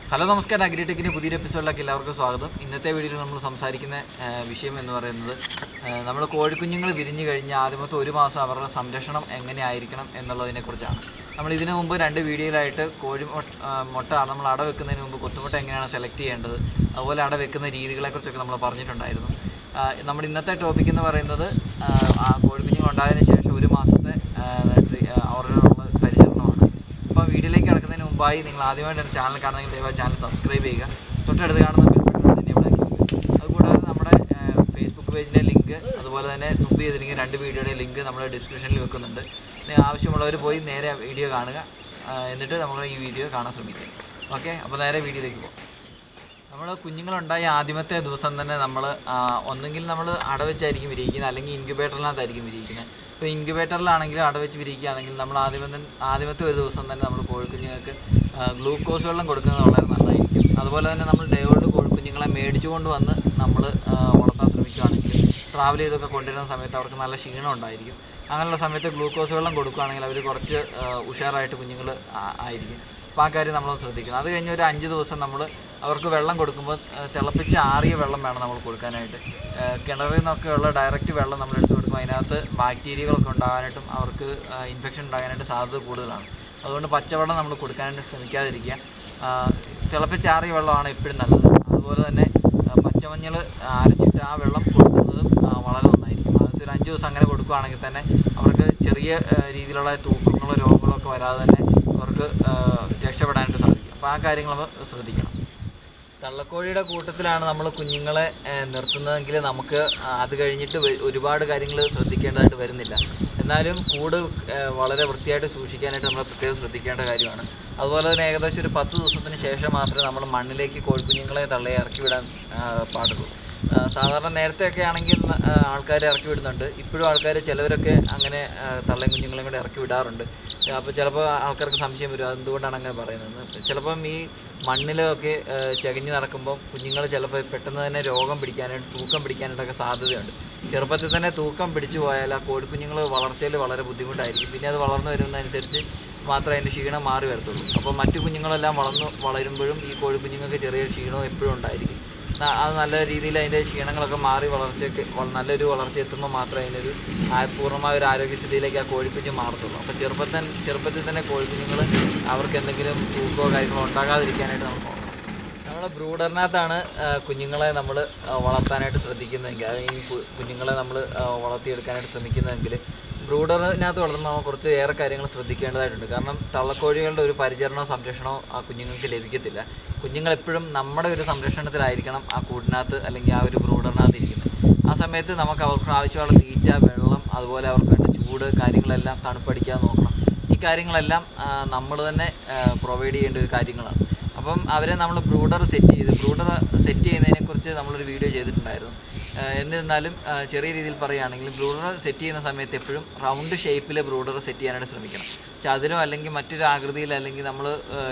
Hello നമസ്കാരം അഗ്രിടെക്കിൻ്റെ പുതിയൊരു എപ്പിസോഡിലേക്ക് എല്ലാവർക്കും സ്വാഗതം ഇന്നത്തെ വീഡിയോയിൽ നമ്മൾ സംസാരിക്കുന്ന ആ, വിഷയം എന്ന് പറയുന്നത് നമ്മൾ കോഴിക്കുഞ്ഞുങ്ങൾ വിരിഞ്ഞു കഴിഞ്ഞ ആദ്യമത്തെ ഒരു മാസം അവരുടെ സംരക്ഷണം എങ്ങനെയായിരിക്കണം എന്നുള്ളതിനെക്കുറിച്ചാണ് നമ്മൾ ഇതിനു മുമ്പ് രണ്ട് വീഡിയോയിലായിട്ട് കോഴി മൊട്ട ആ, മുട്ട നമ്മൾ അട വെക്കുന്നതിന് മുമ്പ് കൊത്തുമുട്ട എങ്ങനെയാണ് സെലക്ട് ചെയ്യേണ്ടത് അതുപോലെ അട വെക്കുന്ന രീതികളെക്കുറിച്ചൊക്കെ നമ്മൾ പറഞ്ഞിട്ടുണ്ടായിരുന്നു ആ, നമ്മുടെ ഇന്നത്തെ ടോപ്പിക് എന്ന് പറയുന്നത് ആ, ആ കോഴിക്കുഞ്ഞുങ്ങൾ ഉണ്ടായതിനു ശേഷം ഒരു മാസത്തെ ആ, ട്രീ- ആ, അവരോടുള്ള പരിചരണമാണ് അപ്പോൾ വീഡിയോയിലേക്ക് കിടക്കുന്നതിന് മുമ്പായി നിങ്ങൾ ആദ്യമായിട്ടാണ് ചാനൽ കാണുന്നെങ്കിൽ ദയവായി ചാനൽ സബ്സ്ക്രൈബ് ചെയ്യുക തൊട്ടടുത്ത് കാണുന്ന ബെൽ ബട്ടൺ തന്നെ ഇവിടെ അതുകൂടാതെ നമ്മുടെ ഫേസ്ബുക്ക് പേജിൻ്റെ ലിങ്ക് അതുപോലെ തന്നെ മുമ്പ് ചെയ്തിരിക്കുന്ന രണ്ട് വീഡിയോയുടെ ലിങ്ക് നമ്മൾ ഡിസ്ക്രിപ്ഷനിൽ വെക്കുന്നുണ്ട് ഇനി ആവശ്യമുള്ളവർ പോയി നേരെ വീഡിയോ കാണുക ആ, എന്നിട്ട് നമ്മൾ ഈ വീഡിയോ കാണാൻ ശ്രമിക്കുക ഓക്കെ അപ്പോൾ നേരെ വീഡിയോയിലേക്ക് പോകാം നമ്മൾ കുഞ്ഞുങ്ങളുണ്ടായ ആദ്യമത്തെ ദിവസം തന്നെ നമ്മൾ ഒന്നെങ്കിൽ നമ്മൾ അടവെച്ചായിരിക്കും വിരിയിക്കുന്നത് അല്ലെങ്കിൽ ഇൻക്യുബേറ്ററിനകത്തായിരിക്കും വിരിയിക്കുന്നത് ഇപ്പോൾ ഇൻക്യുബേറ്ററിലാണെങ്കിൽ അടവെച്ച് വിരിയിക്കുകയാണെങ്കിൽ നമ്മൾ ആദ്യമേ തന്നെ ആദ്യമത്തെ ഒരു ദിവസം തന്നെ നമ്മൾ കോഴിക്കുഞ്ഞുങ്ങൾക്ക് ഗ്ലൂക്കോസ് വെള്ളം കൊടുക്കുന്നത് വളരെ നല്ലതായിരിക്കും അതുപോലെ തന്നെ നമ്മൾ ഡയോഡ് കോഴിക്കുഞ്ഞുങ്ങളെ മേടിച്ചു കൊണ്ട് വന്ന് നമ്മൾ വളർത്താൻ ശ്രമിക്കുകയാണെങ്കിൽ ട്രാവൽ ചെയ്തൊക്കെ കൊണ്ടുവരുന്ന സമയത്ത് അവർക്ക് നല്ല ക്ഷീണം ഉണ്ടായിരിക്കും അങ്ങനെയുള്ള സമയത്ത് ഗ്ലൂക്കോസ് വെള്ളം കൊടുക്കുകയാണെങ്കിൽ അവർ കുറച്ച് ആ, ഉഷാറായിട്ട് കുഞ്ഞുങ്ങൾ ആയിരിക്കും അപ്പോൾ ആ കാര്യം നമ്മളൊന്ന് ശ്രദ്ധിക്കണം അത് കഴിഞ്ഞ് ഒരു അഞ്ച് ദിവസം നമ്മൾ അവർക്ക് വെള്ളം കൊടുക്കുമ്പോൾ ആ, തിളപ്പിച്ച് ആറിയ വെള്ളം വേണം നമ്മൾ കൊടുക്കാനായിട്ട് ആ, കിണറിൽ നിന്നൊക്കെ ഉള്ള ഡയറക്റ്റ് വെള്ളം നമ്മൾ എടുത്ത് കൊടുക്കുമ്പോൾ അതിനകത്ത് ബാക്ടീരിയകളൊക്കെ ഉണ്ടാകാനായിട്ടും അവർക്ക് ഇൻഫെക്ഷൻ ഉണ്ടാകാനായിട്ട് സാധ്യത കൂടുതലാണ് അതുകൊണ്ട് പച്ചവെള്ളം നമ്മൾ കൊടുക്കാനായിട്ട് ശ്രമിക്കാതിരിക്കുക ആ, തിളപ്പിച്ചാറിയ വെള്ളമാണ് എപ്പോഴും നല്ലത് അതുപോലെ തന്നെ ആ, പച്ചമഞ്ഞൾ അരച്ചിട്ട് ആ വെള്ളം കൊടുക്കുന്നതും ആ, വളരെ നന്നായിരിക്കും അത് ഒരു അഞ്ച് ദിവസം അങ്ങനെ കൊടുക്കുകയാണെങ്കിൽ തന്നെ അവർക്ക് ചെറിയ ആ, രീതിയിലുള്ള തൂക്കങ്ങളോ രോഗങ്ങളോ ഒക്കെ വരാതെ തന്നെ അവർക്ക് ആ, രക്ഷപ്പെടാനായിട്ട് സാധിക്കും അപ്പോൾ ആ കാര്യങ്ങൾ നമ്മൾ ശ്രദ്ധിക്കണം തള്ളക്കോഴിയുടെ കൂട്ടത്തിലാണ് നമ്മൾ കുഞ്ഞുങ്ങളെ ഏഹ്, നിർത്തുന്നതെങ്കിൽ നമുക്ക് ആ, അത് കഴിഞ്ഞിട്ട് വ- ഒരുപാട് കാര്യങ്ങൾ ശ്രദ്ധിക്കേണ്ടതായിട്ട് വരുന്നില്ല എന്നാലും കൂട് ഏഹ്, വളരെ വൃത്തിയായിട്ട് സൂക്ഷിക്കാനായിട്ട് നമ്മൾ പ്രത്യേകം ശ്രദ്ധിക്കേണ്ട കാര്യമാണ് അതുപോലെ തന്നെ ഏകദേശം ഒരു പത്ത് ദിവസത്തിന് ശേഷം മാത്രമേ നമ്മൾ മണ്ണിലേക്ക് കോഴിക്കുഞ്ഞുങ്ങളെ തള്ളി ഇറക്കി വിടാൻ ആ, പാടുള്ളൂ ആ, സാധാരണ നേരത്തെയൊക്കെ ആണെങ്കിൽ ആൾക്കാർ ഇറക്കി വിടുന്നുണ്ട് ഇപ്പോഴും ആൾക്കാർ ചിലവരൊക്കെ അങ്ങനെ ആ, തള്ളയും കുഞ്ഞുങ്ങളെയും കൂടെ ഇറക്കി വിടാറുണ്ട് അപ്പോൾ ചിലപ്പോൾ ആൾക്കാർക്ക് സംശയം വരും അതെന്തുകൊണ്ടാണ് അങ്ങനെ പറയുന്നത് ചിലപ്പം ഈ മണ്ണിലൊക്കെ ആ, ചകഞ്ഞ് നടക്കുമ്പോൾ കുഞ്ഞുങ്ങൾ ചിലപ്പോൾ പെട്ടെന്ന് തന്നെ രോഗം പിടിക്കാനായിട്ട് തൂക്കം പിടിക്കാനായിട്ടൊക്കെ സാധ്യതയുണ്ട് ചെറുപ്പത്തിൽ തന്നെ തൂക്കം പിടിച്ചു പോയാൽ ആ കോഴിക്കുഞ്ഞുങ്ങൾ വളർച്ചയിൽ വളരെ ബുദ്ധിമുട്ടായിരിക്കും പിന്നെ അത് വളർന്നു വരുന്നതനുസരിച്ച് മാത്രമേ അതിൻ്റെ ക്ഷീണം മാറി വരത്തുള്ളൂ അപ്പോൾ മറ്റു കുഞ്ഞുങ്ങളെല്ലാം വളർന്നു വളരുമ്പോഴും ഈ കോഴിക്കുഞ്ഞുങ്ങൾക്ക് ചെറിയ ക്ഷീണവും എപ്പോഴും ഉണ്ടായിരിക്കും ന- അത് നല്ല രീതിയിൽ അതിൻ്റെ ക്ഷീണങ്ങളൊക്കെ മാറി വളർച്ചയ്ക്ക് വ- നല്ലൊരു വളർച്ച എത്തുമ്പോൾ മാത്രമേ അതിനൊരു ആ- പൂർണ്ണമായ ഒരു ആരോഗ്യസ്ഥിതിയിലേക്ക് ആ കോഴിക്കുഞ്ഞ് മാറത്തുള്ളൂ അപ്പോൾ ചെറുപ്പത്തിൽ ചെറുപ്പത്തിൽ തന്നെ കോഴിക്കുഞ്ഞുങ്ങൾ അവർക്ക് എന്തെങ്കിലും തൂക്കമോ കാര്യങ്ങളോ ഉണ്ടാകാതിരിക്കാനായിട്ട് നമ്മൾ നോക്കണം നമ്മുടെ ബ്രൂഡറിനകത്താണ് ആ, കുഞ്ഞുങ്ങളെ നമ്മൾ വളർത്താനായിട്ട് ശ്രദ്ധിക്കുന്നതെങ്കിൽ അല്ലെങ്കിൽ കു- കുഞ്ഞുങ്ങളെ നമ്മൾ വളർത്തിയെടുക്കാനായിട്ട് ശ്രമിക്കുന്നതെങ്കിൽ ബ്രൂഡറിനകത്ത് വളർത്തുമ്പോൾ നമ്മൾ കുറച്ച് ഏറെ കാര്യങ്ങൾ ശ്രദ്ധിക്കേണ്ടതായിട്ടുണ്ട് കാരണം തള്ളക്കോഴികളുടെ ഒരു പരിചരണവും സംരക്ഷണവും ആ കുഞ്ഞുങ്ങൾക്ക് ലഭിക്കത്തില്ല കുഞ്ഞുങ്ങൾ എപ്പോഴും നമ്മുടെ ഒരു സംരക്ഷണത്തിലായിരിക്കണം ആ കൂടിനകത്ത് അല്ലെങ്കിൽ ആ ഒരു ബ്രൂഡറിനകത്ത് ഇരിക്കുന്നത് ആ സമയത്ത് നമുക്ക് അവർക്ക് ആവശ്യമുള്ള തീറ്റ വെള്ളം അതുപോലെ അവർക്ക് വേണ്ട ചൂട് കാര്യങ്ങളെല്ലാം തണുപ്പടിക്കാതെ നോക്കണം ഈ കാര്യങ്ങളെല്ലാം നമ്മൾ തന്നെ പ്രൊവൈഡ് ചെയ്യേണ്ട ഒരു കാര്യങ്ങളാണ് അപ്പം അവരെ നമ്മൾ ബ്രൂഡർ സെറ്റ് ചെയ്ത് ബ്രൂഡർ സെറ്റ് ചെയ്യുന്നതിനെക്കുറിച്ച് നമ്മളൊരു വീഡിയോ ചെയ്തിട്ടുണ്ടായിരുന്നു ആഹ് എന്നിരുന്നാലും ആഹ് ചെറിയ രീതിയിൽ പറയുകയാണെങ്കിൽ ബ്രൂഡർ സെറ്റ് ചെയ്യുന്ന സമയത്ത് എപ്പോഴും റൗണ്ട് ഷേപ്പിൽ ബ്രൂഡർ സെറ്റ് ചെയ്യാനായിട്ട് ശ്രമിക്കണം ചതുരം അല്ലെങ്കിൽ മറ്റൊരു ആകൃതിയിൽ അല്ലെങ്കിൽ നമ്മൾ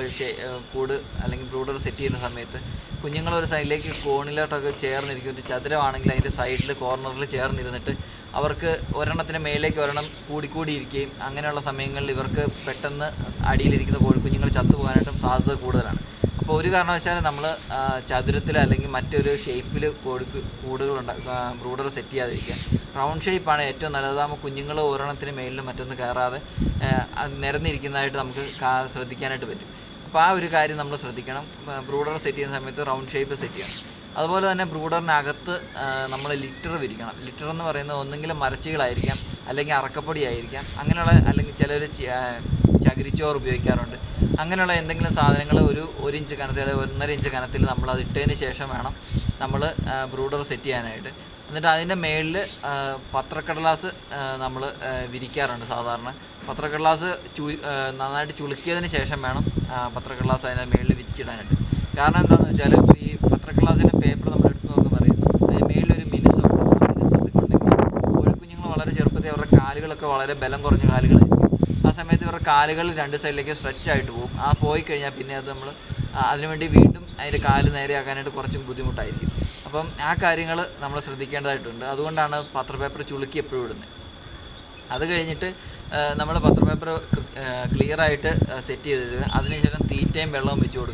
കൂട് അല്ലെങ്കിൽ ബ്രൂഡർ സെറ്റ് ചെയ്യുന്ന സമയത്ത് കുഞ്ഞുങ്ങൾ ഒരു സൈഡിലേക്ക് കോണിലോട്ടൊക്കെ ചേർന്നിരിക്കും ഒരു ചതുരമാണെങ്കിൽ അതിൻ്റെ സൈഡിൽ കോർണറിൽ ചേർന്നിരുന്നിട്ട് അവർക്ക് ഒരെണ്ണത്തിന് മേലേക്ക് ഒരെണ്ണം കൂടിക്കൂടി ഇരിക്കുകയും അങ്ങനെയുള്ള സമയങ്ങളിൽ ഇവർക്ക് പെട്ടെന്ന് അടിയിലിരിക്കുന്ന കോഴിക്കുഞ്ഞുങ്ങൾ ചത്തുപോകാനായിട്ടും സാധ്യത കൂടുതലാണ് അപ്പോൾ ഒരു കാരണവശാലും നമ്മൾ ചതുരത്തിൽ അല്ലെങ്കിൽ മറ്റൊരു ഷേപ്പിൽ കോഴി കൂടുകൾ ബ്രൂഡർ സെറ്റ് ചെയ്യാതിരിക്കുക റൗണ്ട് ഷേപ്പാണ് ഏറ്റവും നല്ലത് അതാകുമ്പോൾ കുഞ്ഞുങ്ങൾ ഒരെണ്ണത്തിന് മേളിലും മറ്റൊന്ന് കയറാതെ ആ, അത് നിരന്നിരിക്കുന്നതായിട്ട് നമുക്ക് കാ- ശ്രദ്ധിക്കാനായിട്ട് പറ്റും അപ്പോൾ ആ ഒരു കാര്യം നമ്മൾ ശ്രദ്ധിക്കണം ബ്രൂഡർ സെറ്റ് ചെയ്യുന്ന സമയത്ത് റൗണ്ട് ഷേപ്പ് സെറ്റ് ചെയ്യണം അതുപോലെ തന്നെ ബ്രൂഡറിനകത്ത് നമ്മൾ ലിറ്റർ വിരിക്കണം ലിറ്റർ എന്ന് പറയുന്നത് ഒന്നെങ്കിലും മരച്ചികളായിരിക്കാം അല്ലെങ്കിൽ അറക്കപ്പൊടി ആയിരിക്കാം അങ്ങനെയുള്ള അല്ലെങ്കിൽ ചിലർ ചകിരിച്ചോറ് ഉപയോഗിക്കാറുണ്ട് അങ്ങനെയുള്ള എന്തെങ്കിലും സാധനങ്ങൾ ഒരു ഒരു ഇഞ്ച് കനത്തിൽ അല്ലെങ്കിൽ ഒന്നര ഇഞ്ച് കനത്തിൽ നമ്മൾ അത് ഇട്ടതിന് ശേഷം വേണം നമ്മൾ ബ്രൂഡർ സെറ്റ് ചെയ്യാനായിട്ട് എന്നിട്ട് അതിൻ്റെ മേളിൽ പത്രക്കടലാസ് നമ്മൾ വിരിക്കാറുണ്ട് സാധാരണ പത്രക്കടലാസ് ചു ആ, നന്നായിട്ട് ചുളുക്കിയതിന് ശേഷം വേണം ആ, പത്രക്കടലാസ് അതിൻ്റെ മേളിൽ വിരിച്ചിടാനായിട്ട് കാരണം എന്താണെന്ന് വെച്ചാൽ ഈ പത്രക്കടലാസിൻ്റെ പേപ്പർ നമ്മൾ എടുത്ത് നോക്കുമ്പോൾ അറിയാം അതിന് മേളിലൊരു മിനുസുണ്ട് ആ മിനുസൊക്കെ ഉണ്ടെങ്കിൽ കോഴിക്കുഞ്ഞുങ്ങൾ വളരെ ചെറുപ്പത്തിൽ അവരുടെ കാലുകളൊക്കെ വളരെ ബലം കുറഞ്ഞ കാലുകളായിരിക്കും ആ സമയത്ത് ഇവരുടെ കാലുകൾ രണ്ട് സൈഡിലേക്ക് സ്ട്രെച്ച് ആയിട്ട് പോകും ആ പോയി കഴിഞ്ഞാൽ പിന്നെ അത് നമ്മൾ അതിനുവേണ്ടി വീണ്ടും അതിൻ്റെ കാല് നേരെയാക്കാനായിട്ട് കുറച്ചും ബുദ്ധിമുട്ടായിരിക്കും അപ്പം ആ കാര്യങ്ങൾ നമ്മൾ ശ്രദ്ധിക്കേണ്ടതായിട്ടുണ്ട് അതുകൊണ്ടാണ് പത്രപേപ്പർ ചുളുക്കി എപ്പോഴും ഇടുന്നത് അത് കഴിഞ്ഞിട്ട് നമ്മൾ പത്രപേപ്പർ ക്ലിയർ ആയിട്ട് സെറ്റ് ചെയ്തിടുക അതിനുശേഷം തീറ്റയും വെള്ളവും വെച്ച് കൊടുക്കണം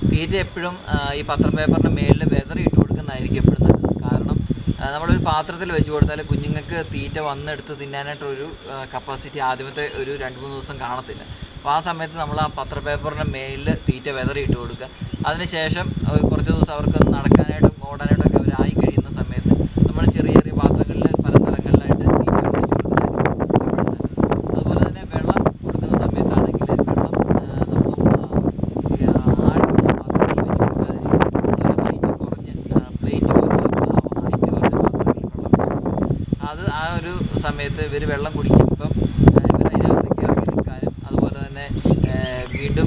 തീറ്റ എപ്പോഴും ആ, ഈ പത്രപേപ്പറിൻ്റെ മേളിൽ വെതറി ഇട്ട് കൊടുക്കുന്നതായിരിക്കും എപ്പോഴും നല്ലത് കാരണം ആ, നമ്മളൊരു പാത്രത്തിൽ വെച്ച് കൊടുത്താൽ കുഞ്ഞുങ്ങൾക്ക് തീറ്റ വന്നെടുത്ത് തിന്നാനായിട്ടൊരു കപ്പാസിറ്റി ആദ്യമത്തെ ഒരു രണ്ട് മൂന്ന് ദിവസം കാണത്തില്ല അപ്പോൾ ആ സമയത്ത് നമ്മൾ ആ പത്രപേപ്പറിൻ്റെ മേലിൽ തീറ്റ വെതറി ഇട്ട് കൊടുക്കുക അതിനുശേഷം ആ, കുറച്ച് ദിവസം അവർക്ക് നടക്കാനായിട്ടും ഓടാനായിട്ടൊക്കെ അവർ ആയി കഴിയുന്ന സമയത്ത് നമ്മൾ ചെറിയ ചെറിയ പാത്രങ്ങളിൽ പല സ്ഥലങ്ങളിലായിട്ട് തീറ്റ ഒഴിച്ച് കൊടുക്കുന്നതായിരിക്കും എപ്പോഴും നല്ലത്. അതുപോലെ തന്നെ വെള്ളം കൊടുക്കുന്ന സമയത്താണെങ്കിൽ വെള്ളം ആ, നമുക്ക് ആ, ഈ ആഴമുള്ള പാത്രങ്ങളിൽ വെച്ച് കൊടുക്കാതിരിക്കും അതുപോലെ ഹൈറ്റ് കുറഞ്ഞ് പ്ലേറ്റ് പോലുള്ള ഹൈറ്റ് കുറഞ്ഞ പാത്രങ്ങളിൽ വെള്ളം വെച്ച് കൊടുക്കുക അത് ആ ഒരു സമയത്ത് ഇവർ വെള്ളം കുടിക്കുമ്പം ഇവർ അതിനകത്തേക്ക് ഇറങ്ങി നിൽക്കാനും അതുപോലെ തന്നെ ആ, വീണ്ടും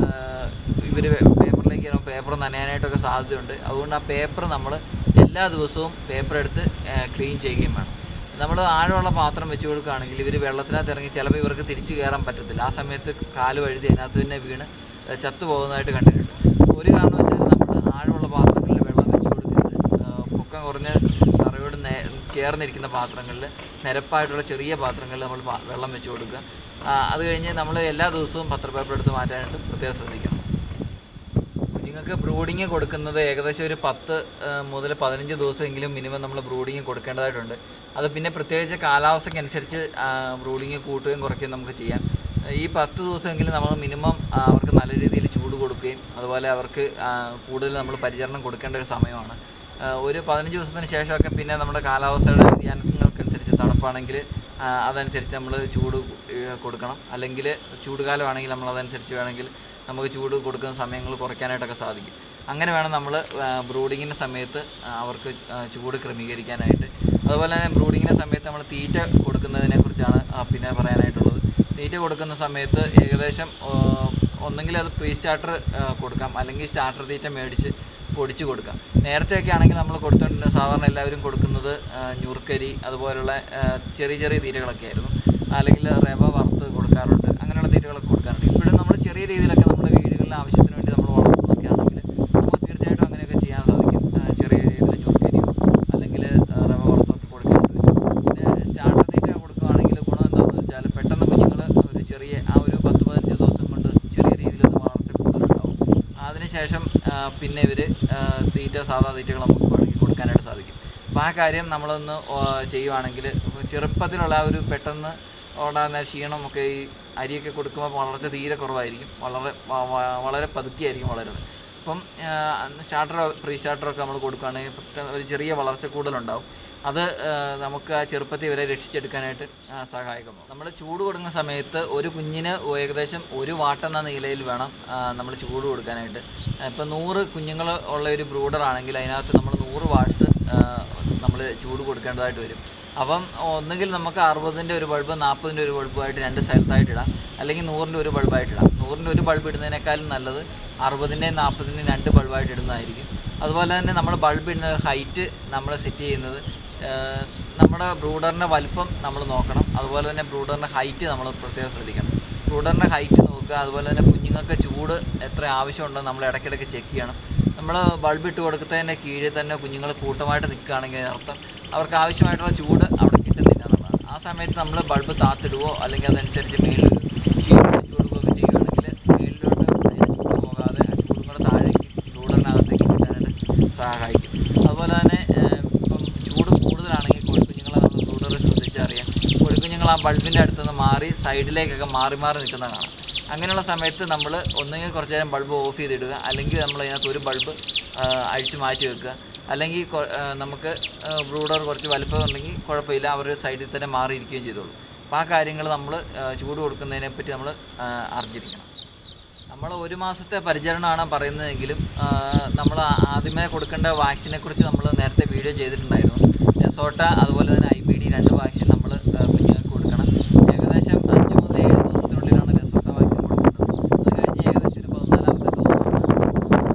ഇവർ പേപ്പറിലേക്ക് ഇറങ്ങും പേപ്പർ നനയാനായിട്ടൊക്കെ സാധ്യതയുണ്ട് അതുകൊണ്ട് ആ പേപ്പർ നമ്മൾ എല്ലാ ദിവസവും പേപ്പർ എടുത്ത് ക്ലീൻ ചെയ്യുകയും വേണം നമ്മൾ ആഴമുള്ള പാത്രം വെച്ച് കൊടുക്കുകയാണെങ്കിൽ ഇവർ വെള്ളത്തിനകത്ത് ഇറങ്ങി ചിലപ്പോൾ ഇവർക്ക് തിരിച്ചു കയറാൻ പറ്റത്തില്ല ആ സമയത്ത് കാല് വഴുതി അതിനകത്ത് തന്നെ വീണ് ഏഹ് ചത്തു പോകുന്നതായിട്ട് കണ്ടിട്ടുണ്ട് ഒരു കാരണവശാലും നമ്മൾ ആഴമുള്ള പാത്രങ്ങളിൽ വെള്ളം വെച്ച് കൊടുക്കരുത് ഏഹ് പൊക്കം കുറഞ്ഞ തറയോട് നേ ചേർന്നിരിക്കുന്ന പാത്രങ്ങളിൽ നിരപ്പായിട്ടുള്ള ചെറിയ പാത്രങ്ങളിൽ നമ്മൾ പാ- വെള്ളം വെച്ച് കൊടുക്കുക ആ, അത് കഴിഞ്ഞ് നമ്മൾ എല്ലാ ദിവസവും പത്രപേപ്പർ എടുത്ത് മാറ്റാനായിട്ട് പ്രത്യേകം ശ്രദ്ധിക്കണം കുഞ്ഞുങ്ങൾക്ക് ബ്രൂഡിങ് കൊടുക്കുന്നത് ഏകദേശം ഒരു പത്ത് ആ, മുതൽ പതിനഞ്ച് ദിവസമെങ്കിലും മിനിമം നമ്മൾ ബ്രൂഡിങ് കൊടുക്കേണ്ടതായിട്ടുണ്ട് അത് പിന്നെ പ്രത്യേകിച്ച് കാലാവസ്ഥയ്ക്കനുസരിച്ച് ബ്രൂഡിങ് കൂട്ടുകയും കുറയ്ക്കുകയും നമുക്ക് ചെയ്യാം ഈ പത്ത് ദിവസമെങ്കിലും നമ്മൾ മിനിമം ആ, അവർക്ക് നല്ല രീതിയിൽ ചൂട് കൊടുക്കുകയും അതുപോലെ അവർക്ക് ആ, കൂടുതൽ നമ്മൾ പരിചരണം കൊടുക്കേണ്ട ഒരു സമയമാണ് ആ, ഒരു പതിനഞ്ച് ദിവസത്തിന് ശേഷമൊക്കെ പിന്നെ നമ്മുടെ കാലാവസ്ഥയുടെ വ്യതിയാനങ്ങൾക്കനുസരിച്ച് തണുപ്പാണെങ്കിൽ ആ, അതനുസരിച്ച് നമ്മൾ ചൂട് ഏ, കൊടുക്കണം അല്ലെങ്കിൽ ചൂടുകാലമാണെങ്കിൽ നമ്മൾ അതനുസരിച്ച് വേണമെങ്കിൽ നമുക്ക് ചൂട് കൊടുക്കുന്ന സമയങ്ങൾ കുറയ്ക്കാനായിട്ടൊക്കെ സാധിക്കും അങ്ങനെ വേണം നമ്മൾ ബ്രൂഡിങ്ങിൻ്റെ സമയത്ത് ആ, അവർക്ക് ആ, ചൂട് ക്രമീകരിക്കാനായിട്ട് അതുപോലെ തന്നെ ബ്രൂഡിങ്ങിൻ്റെ സമയത്ത് നമ്മൾ തീറ്റ കൊടുക്കുന്നതിനെ കുറിച്ചാണ് ആ, പിന്നെ പറയാനായിട്ടുള്ളത് തീറ്റ കൊടുക്കുന്ന സമയത്ത് ഏകദേശം ആ, ഒന്നെങ്കിൽ അത് പ്രീ സ്റ്റാർട്ടർ കൊടുക്കാം അല്ലെങ്കിൽ സ്റ്റാർട്ടർ തീറ്റ മേടിച്ച് പൊടിച്ച് കൊടുക്കാം നേരത്തെയൊക്കെ ആണെങ്കിൽ നമ്മൾ കൊടുത്തുകൊണ്ട് സാധാരണ എല്ലാവരും കൊടുക്കുന്നത് ആ, ഞുറുക്കരി അതുപോലുള്ള ആ, ചെറിയ ചെറിയ തീറ്റകളൊക്കെ ആയിരുന്നു അല്ലെങ്കിൽ റവ വറുത്ത് കൊടുക്കാറുണ്ട് അങ്ങനെയുള്ള തീറ്റകളൊക്കെ കൊടുക്കാറുണ്ട് ഇപ്പോഴും നമ്മൾ ചെറിയ രീതിയിലൊക്കെ നമ്മുടെ വീടുകളിലെ ആവശ്യത്തിന് വേണ്ടി നമ്മൾ വളർത്തുന്നതൊക്കെ ആണെങ്കിൽ നമുക്ക് തീർച്ചയായിട്ടും അങ്ങനെയൊക്കെ ചെയ്യാൻ സാധിക്കും ആ, ചെറിയ രീതിയിൽ ഞുറുക്കരിയോ അല്ലെങ്കിൽ റവ വറുത്തൊക്കെ കൊടുക്കാറുണ്ട് പിന്നെ സ്റ്റാർട്ടർ തീറ്റ കൊടുക്കുകയാണെങ്കിൽ ഗുണം എന്താണെന്ന് വെച്ചാൽ പെട്ടെന്ന് കുഞ്ഞുങ്ങൾ ഒരു ചെറിയ ആ ഒരു പത്ത് പതിനഞ്ച് ദിവസം കൊണ്ട് ചെറിയ രീതിയിലൊന്ന് വളർച്ച കൂടുതലുണ്ടാവും അതിനുശേഷം ആ, പിന്നെ ഇവർ തീറ്റ സാധാ തീറ്റകൾ നമുക്ക് വേണമെങ്കിൽ കൊടുക്കാനായിട്ട് സാധിക്കും അപ്പോൾ ആ കാര്യം നമ്മളൊന്ന് ഓ, ചെയ്യുവാണെങ്കിൽ ചെറുപ്പത്തിലുള്ള ആ ഒരു പെട്ടെന്ന് ഓടാൻ ക്ഷീണമൊക്കെ ഈ അരിയൊക്കെ കൊടുക്കുമ്പോൾ വളർച്ച തീരെ കുറവായിരിക്കും വളരെ വ- വ- വളരെ പതുക്കെയായിരിക്കും വളരുന്നത് അപ്പം സ്റ്റാർട്ടറോ പ്രീ സ്റ്റാർട്ടറോ ഒക്കെ നമ്മൾ കൊടുക്കുകയാണെങ്കിൽ പെട്ടെന്ന് ഒരു ചെറിയ വളർച്ച കൂടുതലുണ്ടാവും അത് ആ, നമുക്ക് ആ ചെറുപ്പത്തിൽ ഇവരെ രക്ഷിച്ചെടുക്കാനായിട്ട് ആ, സഹായകമാകും നമ്മൾ ചൂട് കൊടുക്കുന്ന സമയത്ത് ഒരു കുഞ്ഞിന് ഏകദേശം ഒരു വാട്ടെന്ന നിലയിൽ വേണം നമ്മൾ ചൂട് കൊടുക്കാനായിട്ട് ഇപ്പം നൂറ് കുഞ്ഞുങ്ങൾ ഉള്ള ഒരു ബ്രൂഡർ ആണെങ്കിൽ അതിനകത്ത് നമ്മൾ നൂറ് വാട്ട്സ് നമ്മൾ ചൂട് കൊടുക്കേണ്ടതായിട്ട് വരും അപ്പം ഒന്നുകിൽ നമുക്ക് അറുപതിൻ്റെ ഒരു ബൾബ് നാൽപ്പതിൻ്റെ ഒരു ബൾബായിട്ട് രണ്ട് സ്ഥലത്തായിട്ട് ഇടാം അല്ലെങ്കിൽ നൂറിൻ്റെ ഒരു ബൾബായിട്ട് ഇടാം നൂറിൻ്റെ ഒരു ബൾബ് ഇടുന്നതിനേക്കാളും നല്ലത് അറുപതിൻ്റെയും നാൽപ്പതിൻ്റെയും രണ്ട് ബൾബായിട്ട് ഇടുന്നതായിരിക്കും അതുപോലെ തന്നെ നമ്മൾ ബൾബ് ഇടുന്ന ഹൈറ്റ് നമ്മൾ സെറ്റ് ചെയ്യുന്നത് ഏഹ്, നമ്മുടെ ബ്രൂഡറിൻ്റെ വലിപ്പം നമ്മൾ നോക്കണം അതുപോലെ തന്നെ ബ്രൂഡറിൻ്റെ ഹൈറ്റ് നമ്മൾ പ്രത്യേകം ശ്രദ്ധിക്കണം ബ്രൂഡറിൻ്റെ ഹൈറ്റ് നോക്കുക അതുപോലെ തന്നെ കുഞ്ഞുങ്ങൾക്ക് ചൂട് എത്ര ആവശ്യമുണ്ടോ നമ്മൾ ഇടയ്ക്കിടയ്ക്ക് ചെക്ക് ചെയ്യണം നമ്മൾ ബൾബ് ഇട്ട് കൊടുക്കുന്നതിൻ്റെ കീഴിൽ തന്നെ കുഞ്ഞുങ്ങൾ കൂട്ടമായിട്ട് നിൽക്കുകയാണെങ്കിൽ അതിനർത്ഥം അവർക്ക് ആവശ്യമായിട്ടുള്ള ചൂട് അവിടെ കിട്ടുന്നില്ല എന്നുള്ളതാണ് ആ സമയത്ത് നമ്മൾ ബൾബ് താത്തിടുവോ അല്ലെങ്കിൽ അതനുസരിച്ച് മേലിലൊരു ഷീറ്റ് വെച്ച് കൊടുക്കുകയൊക്കെ ചെയ്യുകയാണെങ്കിൽ മേലിലോട്ട് അതിന് ചൂട് പോകാതെ ആ ചൂടും കൂടെ താഴേക്ക് ബ്രൂഡറിനകത്തേക്ക് കിട്ടാനായിട്ട് സഹായിക്കും അതുപോലെ തന്നെ ഏഹ്, ഇപ്പം ചൂട് കൂടുതലാണെങ്കിൽ കോഴിക്കുഞ്ഞുങ്ങളെ നമ്മൾ ബ്രൂഡറെ ശ്രദ്ധിച്ചറിയാം കോഴിക്കുഞ്ഞുങ്ങൾ ആ ബൾബിൻ്റെ അടുത്തുനിന്ന് മാറി സൈഡിലേക്കൊക്കെ മാറി മാറി നിൽക്കുന്നത് കാണാം അങ്ങനെയുള്ള സമയത്ത് നമ്മൾ ഒന്നുകിൽ കുറച്ച് നേരം ബൾബ് ഓഫ് ചെയ്തിടുക അല്ലെങ്കിൽ നമ്മൾ അതിനകത്ത് ഒരു ബൾബ് അഴിച്ചു മാറ്റി വെക്കുക അല്ലെങ്കിൽ കൊ- ആ, നമുക്ക് ബ്രൂഡർ കുറച്ച് വലുപ്പം ഉണ്ടെങ്കിൽ കുഴപ്പമില്ല അവർ സൈഡിൽ തന്നെ മാറിയിരിക്കുകയും ചെയ്തോളൂ അപ്പോൾ ആ കാര്യങ്ങൾ നമ്മൾ ചൂട് കൊടുക്കുന്നതിനെ പറ്റി നമ്മൾ അറിഞ്ഞിരിക്കണം നമ്മൾ ഒരു മാസത്തെ പരിചരണമാണ് പറയുന്നതെങ്കിലും നമ്മൾ ആദ്യമേ കൊടുക്കേണ്ട വാക്സിനെ കുറിച്ച് നമ്മൾ നേരത്തെ വീഡിയോ ചെയ്തിട്ടുണ്ടായിരുന്നു ലെസോട്ട അതുപോലെ തന്നെ ഐ ബി ഡി രണ്ട് വാക്സിൻ നമ്മൾ കുഞ്ഞുങ്ങൾക്ക് കൊടുക്കണം ഏകദേശം അഞ്ച് മുതൽ ഏഴ് ദിവസത്തിനുള്ളിലാണ് ലെസോട്ട വാക്സിൻ കൊടുക്കേണ്ടത് അത് കഴിഞ്ഞ് ഏകദേശം ഒരു പതിനാലാമത്തെ ദിവസമാണ്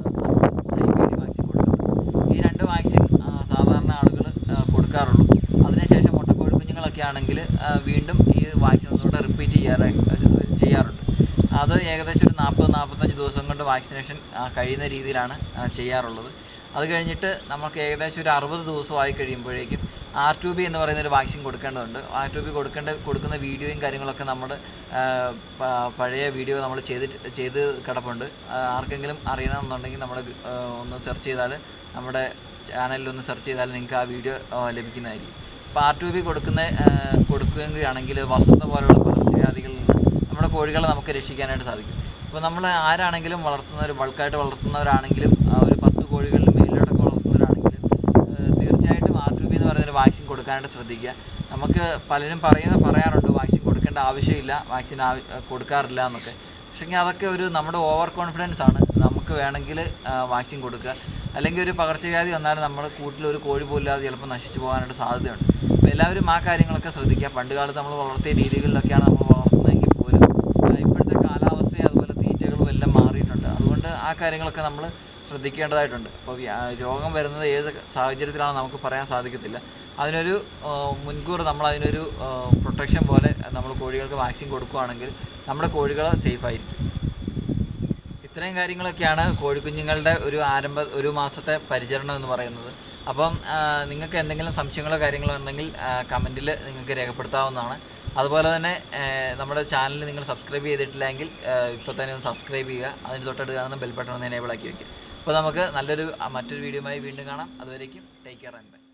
ഐ ബി ഡി വാക്സിൻ കൊടുക്കുന്നത് ഈ രണ്ട് വാക്സിൻ ആ, സാധാരണ ആളുകൾ കൊടുക്കാറുള്ളൂ അതിനുശേഷം മുട്ടക്കോഴി കുഞ്ഞുങ്ങളൊക്കെ ആണെങ്കിൽ ആ, വീണ്ടും ഈ വാക്സിൻ ഒന്നുകൂടെ റിപ്പീറ്റ് ചെയ്യാറായി ചെയ്യാറുണ്ട് അത് ഏകദേശം ഒരു നാൽപ്പത് നാൽപ്പത്തഞ്ച് ദിവസം കൊണ്ട് വാക്സിനേഷൻ ആ, കഴിയുന്ന രീതിയിലാണ് ആ, ചെയ്യാറുള്ളത് അത് കഴിഞ്ഞിട്ട് നമുക്ക് ഏകദേശം ഒരു അറുപത് ദിവസമായി കഴിയുമ്പോഴേക്കും ആർ ടു ബി എന്ന് പറയുന്ന ഒരു വാക്സിൻ കൊടുക്കേണ്ടതുണ്ട് ആർ ടു ബി കൊടുക്കേണ്ട കൊടുക്കുന്ന വീഡിയോയും കാര്യങ്ങളൊക്കെ നമ്മുടെ ആ, പ- പഴയ വീഡിയോ നമ്മൾ ചെയ്തിട്ട് ചെയ്ത് കിടപ്പുണ്ട് ആ, ആർക്കെങ്കിലും അറിയണമെന്നുണ്ടെങ്കിൽ നമ്മുടെ ഗ്- ആ, ഒന്ന് സെർച്ച് ചെയ്താൽ നമ്മുടെ ചാനലിൽ ഒന്ന് സെർച്ച് ചെയ്താൽ നിങ്ങൾക്ക് ആ വീഡിയോ ആ, ലഭിക്കുന്നതായിരിക്കും അപ്പോൾ ആർ ടു ബി കൊടുക്കുന്ന ആ, കൊടുക്കുകയാണെങ്കിൽ വസന്ത പോലുള്ള പകർച്ചവ്യാധികളിൽ നിന്ന് നമ്മുടെ കോഴികളെ നമുക്ക് രക്ഷിക്കാനായിട്ട് സാധിക്കും ഇപ്പോൾ നമ്മൾ ആരാണെങ്കിലും വളർത്തുന്നവർ ബൾക്കായിട്ട് വളർത്തുന്നവരാണെങ്കിലും ആ, ഒരു പത്ത് കോഴികളിൽ മേലിലോട്ടൊക്കെ വളർത്തുന്നവരാണെങ്കിലും ഏഹ് തീർച്ചയായിട്ടും ആർ ടു ബി എന്ന് പറയുന്നൊരു വാക്സിൻ കൊടുക്കാനായിട്ട് ശ്രദ്ധിക്കുക നമുക്ക് പലരും പറയുന്ന പറയാറുണ്ട് വാക്സിൻ കൊടുക്കേണ്ട ആവശ്യമില്ല വാക്സിൻ ആവ- ഏഹ് കൊടുക്കാറില്ല എന്നൊക്കെ പക്ഷേ അതൊക്കെ ഒരു നമ്മുടെ ഓവർ കോൺഫിഡൻസ് ആണ് നമുക്ക് വേണമെങ്കിൽ വാക്സിൻ കൊടുക്കുക അല്ലെങ്കിൽ ഒരു പകർച്ചവ്യാധി വന്നാൽ നമ്മുടെ കൂട്ടിൽ ഒരു കോഴി പോലും ഇല്ലാതെ ചിലപ്പോൾ നശിച്ചു പോകാനായിട്ട് സാധ്യതയുണ്ട് അപ്പോൾ എല്ലാവരും ആ കാര്യങ്ങളൊക്കെ ശ്രദ്ധിക്കുക പണ്ട് കാലത്ത് നമ്മൾ വളർത്തിയ രീതികളിലൊക്കെയാണ് നമ്മൾ വളർത്തുന്നതെങ്കിൽ പോലും ഏഹ് ഇപ്പോഴത്തെ കാലാവസ്ഥയും അതുപോലെ തീറ്റകളും എല്ലാം മാറിയിട്ടുണ്ട് അതുകൊണ്ട് ആ കാര്യങ്ങളൊക്കെ നമ്മൾ ശ്രദ്ധിക്കേണ്ടതായിട്ടുണ്ട് അപ്പോൾ വ്യാ- രോഗം വരുന്നത് ഏത് സാഹചര്യത്തിലാണെന്ന് നമുക്ക് പറയാൻ സാധിക്കത്തില്ല അതിനൊരു ആ, മുൻകൂർ നമ്മൾ അതിനൊരു പ്രൊട്ടക്ഷൻ പോലെ നമ്മൾ കോഴികൾക്ക് വാക്സിൻ കൊടുക്കുകയാണെങ്കിൽ നമ്മുടെ കോഴികൾ സേഫായിരിക്കും ഇത്രയും കാര്യങ്ങളൊക്കെയാണ് കോഴിക്കുഞ്ഞുങ്ങളുടെ ഒരു ആരംഭ ഒരു മാസത്തെ പരിചരണം എന്ന് പറയുന്നത് അപ്പം ആ, നിങ്ങൾക്ക് എന്തെങ്കിലും സംശയങ്ങളോ കാര്യങ്ങളോ ഉണ്ടെങ്കിൽ കമൻറ്റിൽ നിങ്ങൾക്ക് രേഖപ്പെടുത്താവുന്നതാണ് അതുപോലെ തന്നെ ആ, നമ്മുടെ ചാനൽ നിങ്ങൾ സബ്സ്ക്രൈബ് ചെയ്തിട്ടില്ലെങ്കിൽ ഇപ്പോൾ തന്നെ ഒന്ന് സബ്സ്ക്രൈബ് ചെയ്യുക അതിന് തൊട്ടടുത്ത് കാണുന്ന ബെൽ ബട്ടൺ ഒന്ന് എനേബിൾ ആക്കി വയ്ക്കുക അപ്പോൾ നമുക്ക് നല്ലൊരു ആ, മറ്റൊരു വീഡിയോയുമായി വീണ്ടും കാണാം അതുവരേക്കും ടേക്ക് കെയർ ആൻഡ് ബൈ